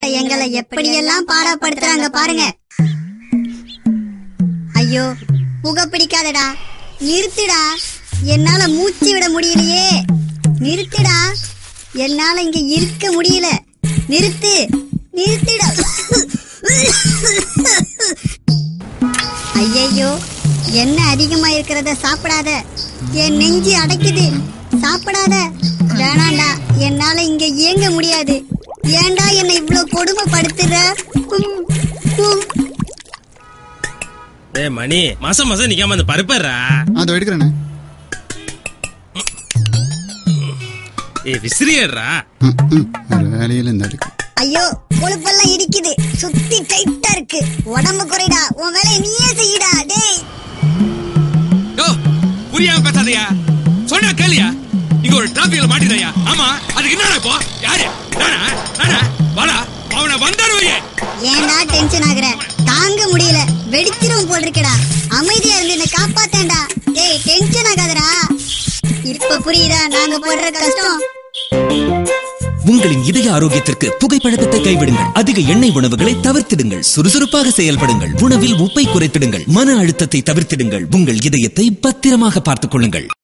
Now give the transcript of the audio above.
எங்களை எப்படியெல்லாம் பாடப்படுத்துறாங்க பாருங்க ஐயோ புகை பிடிக்காதடா நிறுத்துடா என்னால மூச்சு விட முடியலையே நிறுத்துடா என்னால இங்க இருக்க முடியல நிறுத்து நிறுத்துடா ஐயையோ என்ன அதிகமா இருக்கிறத சாப்பிடாத என் நெஞ்சு அடைக்குது சாப்பிடாத வேணாண்டா என்னால இங்க இயங்க முடியாது ஏன்டா என்னை இவ்வளவு கொடுமைப்படுத்துற உம், உம். ஏய் மணி மாசம் மாசம் நிக்காம அந்த பருப்பறா அதை எடுக்கிறேண்ணே ஏய் விசிறியறா ம், ம். வேற வேலையில இந்த எடுக்க ஐயோ கொழுப்பெல்லாம் இடிக்குது சுத்தி டைட்டா இருக்கு உடம்பு குறைடா உன் வேலையை நீயே செய்யடா டேய் யோ புரியாம பேசாதயா சொன்னா கேளியா இங்க ஒரு டிராபிக்ல மாட்டிதையா ஆமா அதுக்கு என்னடா இப்போ யாரு நானா நானா வாடா அவனை வந்தாரு வையே ஏன்டா டென்ஷன் ஆகுற தாங்க முடியல வெடிச்சிரும் போல் இருக்கடா அமைதியா இருந்து என்ன காப்பாத்தேன்டா டேய் டென்ஷன் ஆகாதடா இப்ப புரியுதா நாங்க படுற கஷ்டம் உங்களின் இதய ஆரோக்கியத்திற்கு புகைப்பழக்கத்தை கைவிடுங்கள் அதிக எண்ணெய் உணவுகளை தவிர்த்திடுங்கள் சுறுசுறுப்பாக செயல்படுங்கள் உணவில் உப்பை குறைத்திடுங்கள் மன அழுத்தத்தை தவிர்த்திடுங்கள் உங்கள் இதயத்தை பத்திரமாக பார்த்துக் கொள்ளுங்கள்